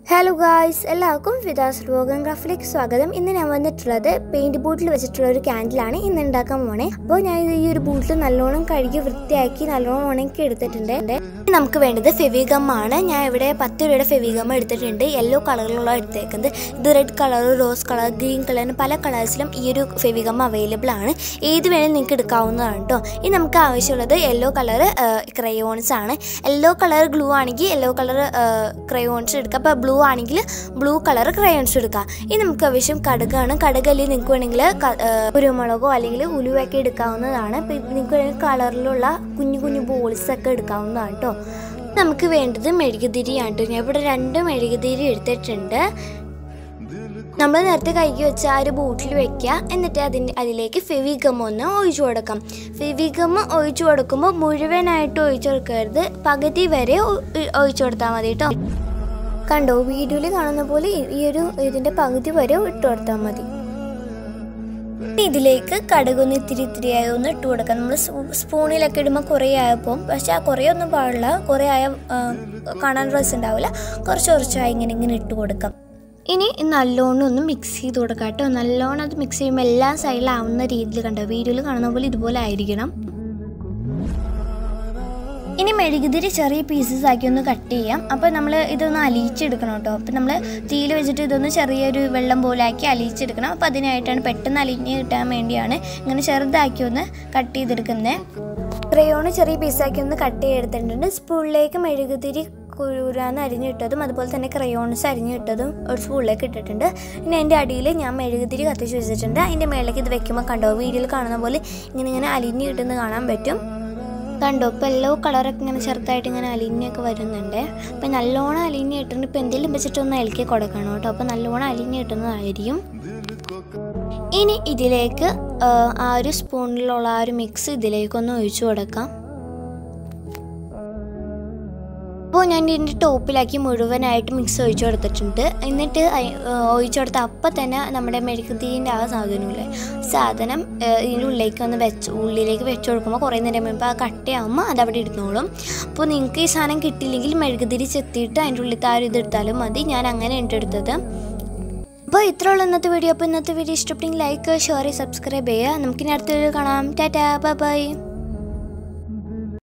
hello guys എല്ലാവർക്കും ഫിദാസ് Rogan ക്രാഫ്റ്റിലേക്ക് സ്വാഗതം ഇന്ന് ഞാൻ വന്നിട്ടുള്ളത് പെയിന്റ് ബോട്ടിൽ വെച്ചിട്ടുള്ള ഒരു ക്യാൻഡിലാണ് ഇന്ന് ഉണ്ടാക്കാൻ പോണേ അപ്പോൾ ഞാൻ ഈ ഒരു ബോട്ടിൽ നല്ലോണം കഴുകി വൃത്തിയാക്കി നല്ലോണം ഉണക്കി എടുത്തിട്ടുണ്ട് ഇനി നമുക്ക് വേണ്ടത് ഫെവിഗം ആണ് ഞാൻ ഇവിടെ പത്ത് രൂപയുടെ ഫെവിഗം എടുത്തിട്ടുണ്ട് യെല്ലോ കളറിലുള്ള എടുത്തേക്കുന്നത് ഇത് red colour rose colour green കളറിന് പല കളേഴ്സിലും ഈ ഒരു ഫെവിഗം അവൈലബിൾ ആണ് ഏത് വേണേലും നിങ്ങൾക്ക് എടുക്കാവുന്നതാണ് കേട്ടോ ഇനി നമുക്ക് ആവശ്യമുള്ളത് യെല്ലോ കളർ ക്രയോൺസ് ആണ് യെല്ലോ കളർ ഗ്ലൂ ആണെങ്കിൽ യെല്ലോ കളർ ക്രയോൺസ് എടുക്കുക അപ്പോൾ ബ്ലൂ ആണെങ്കിൽ ബ്ലൂ കളർ ക്രയോൺസ് എടുക്കുക ഇനി നമുക്ക് ആവശ്യം കടുകാണ് കടുകല്ലി നിങ്ങൾക്ക് വേണമെങ്കിൽ ക- ആ, കുരുമുളകോ അല്ലെങ്കിൽ ഉലുവൊക്കെ എടുക്കാവുന്നതാണ് ഇപ്പം നിങ്ങൾക്ക് വേണമെങ്കിൽ കളറിലുള്ള കുഞ്ഞു കുഞ്ഞു ബോൾസ് ഒക്കെ എടുക്കാവുന്നതാണ് കേട്ടോ നമുക്ക് വേണ്ടത് മെഴുകുതിരിയാണ് കേട്ടോ ഞാൻ ഇവിടെ രണ്ട് മെഴുകുതിരി എടുത്തിട്ടുണ്ട് നമ്മൾ നേരത്തെ കൈക്ക് വെച്ച ആ ഒരു ബോട്ടിൽ വെക്കുക എന്നിട്ട് അതിൻ്റെ അതിലേക്ക് ഫെവിഗം ഒന്ന് ഒഴിച്ചു കൊടുക്കാം ഫെവിഗം ഒഴിച്ചു കൊടുക്കുമ്പോൾ മുഴുവനായിട്ട് ഒഴിച്ചു കൊടുക്കരുത് പകുതി വരെ ഒ- ഒഴിച്ചു കൊടുത്താൽ മതി കേട്ടോ കണ്ടോ വീഡിയോയിൽ കാണുന്ന പോലെ ഈ- ഈ ഒരു ഇതിൻ്റെ പകുതി വരെ ഇട്ട് കൊടുത്താൽ മതി ഇനി ഇതിലേക്ക് കടുകൊന്ന് ഇത്തിരി ഇത്തിരിയായി ഒന്ന് ഇട്ട് കൊടുക്കാം നമ്മൾ സ്പൂണിലൊക്കെ ഇടുമ്പോൾ കുറേ ആയപ്പോൾ പക്ഷെ ആ കുറേ ഒന്നും പാടില്ല കുറേ ആയ ആ, കാണാൻ ഡ്രസ്സ് ഉണ്ടാവില്ല കുറച്ച് കുറച്ചായി ഇങ്ങനെ ഇങ്ങനെ ഇട്ട് കൊടുക്കാം ഇനി നല്ലോണം ഒന്ന് മിക്സ് ചെയ്ത് കൊടുക്കാം കേട്ടോ നല്ലോണം അത് മിക്സ് ചെയ്യുമ്പോൾ എല്ലാ സൈഡിലാവുന്ന രീതിയിൽ കണ്ടോ വീഡിയോയിൽ കാണുന്ന പോലെ ഇതുപോലെ ആയിരിക്കണം ഇനി മെഴുകുതിരി ചെറിയ പീസസ് ആക്കി ഒന്ന് കട്ട് ചെയ്യാം അപ്പോൾ നമ്മൾ ഇതൊന്ന് അലിയിച്ചെടുക്കണം കേട്ടോ അപ്പോൾ നമ്മൾ തീയിൽ വെച്ചിട്ട് ഇതൊന്ന് ചെറിയൊരു വെള്ളം പോലെ ആക്കി അലിയിച്ചെടുക്കണം അപ്പോൾ അതിനായിട്ടാണ് പെട്ടെന്ന് അലിഞ്ഞ് കിട്ടാൻ വേണ്ടിയാണ് ഇങ്ങനെ ചെറുതാക്കി ഒന്ന് കട്ട് ചെയ്തെടുക്കുന്നത് ക്രയോണ് ചെറിയ പീസാക്കി ഒന്ന് കട്ട് ചെയ്തെടുത്തിട്ടുണ്ട് സ്പൂണിലേക്ക് മെഴുകുതിരി കുഴൂരാന്ന് അരിഞ്ഞിട്ടതും അതുപോലെ തന്നെ ക്രയോൺസ് അരിഞ്ഞിട്ടതും ഒരു സ്പൂണിലേക്ക് ഇട്ടിട്ടുണ്ട് പിന്നെ അതിൻ്റെ അടിയിൽ ഞാൻ മെഴുകുതിരി കത്തിച്ച് വെച്ചിട്ടുണ്ട് അതിൻ്റെ മേളിലേക്ക് ഇത് വെക്കുമ്പോൾ കണ്ടോ വീഡിയോയിൽ കാണുന്ന പോലെ ഇങ്ങനെ ഇങ്ങനെ അലിഞ്ഞ് കിട്ടുന്നത് കാണാൻ പറ്റും കണ്ടോ ഇപ്പോൾ യെല്ലോ കളറൊക്കെ ഇങ്ങനെ ചെറുതായിട്ട് ഇങ്ങനെ അലിഞ്ഞൊക്കെ വരുന്നുണ്ട് അപ്പം നല്ലോണം അലിഞ്ഞ് കിട്ടുന്നുണ്ട് ഇപ്പോൾ എന്തെങ്കിലും വെച്ചിട്ടൊന്ന് ഇളക്കി കൊടുക്കണം കേട്ടോ അപ്പോൾ നല്ലോണം അലിഞ്ഞ് കിട്ടുന്നതായിരിക്കും ഇനി ഇതിലേക്ക് ആ, ആ ഒരു സ്പൂണിലുള്ള ആ ഒരു മിക്സ് ഇതിലേക്കൊന്ന് ഒഴിച്ചു കൊടുക്കാം അപ്പോൾ ഞാൻ ഇതിൻ്റെ ടോപ്പിലാക്കി മുഴുവനായിട്ട് മിക്സ് ഒഴിച്ചു കൊടുത്തിട്ടുണ്ട് എന്നിട്ട് അയ്- ഏഹ് ഒഴിച്ചു കൊടുത്ത അപ്പം തന്നെ നമ്മുടെ മെഴുകുതിരിൻ്റെ ആ സാധനമില്ലേ സാധനം ഏഹ് ഇതിൻ്റെ ഉള്ളിലേക്ക് ഒന്ന് വെച്ച് ഉള്ളിലേക്ക് വെച്ച് കൊടുക്കുമ്പോൾ കുറേ നേരം കഴിയുമ്പോൾ ആ കട്ടയാകുമ്പോൾ അത് അവിടെ ഇരുന്നോളും അപ്പോൾ നിങ്ങൾക്ക് ഈ സാധനം കിട്ടിയില്ലെങ്കിൽ മെഴുകുതിരി ചെത്തിയിട്ട് അതിൻ്റെ ഉള്ളിൽ ആ ഒരു ഇത് എടുത്താലും മതി ഞാൻ അങ്ങനെ ഉണ്ട് എടുത്തത് അപ്പോൾ ഇത്ര ഉള്ള ഇന്നത്തെ വീഡിയോ അപ്പോൾ ഇന്നത്തെ വീഡിയോ ഇഷ്ടപ്പെട്ടെങ്കിൽ ലൈക്ക് ഷെയർ സബ്സ്ക്രൈബ് ചെയ്യുക നമുക്കിനി അടുത്ത വീഡിയോ കാണാം ടാറ്റാ ബൈ ബൈ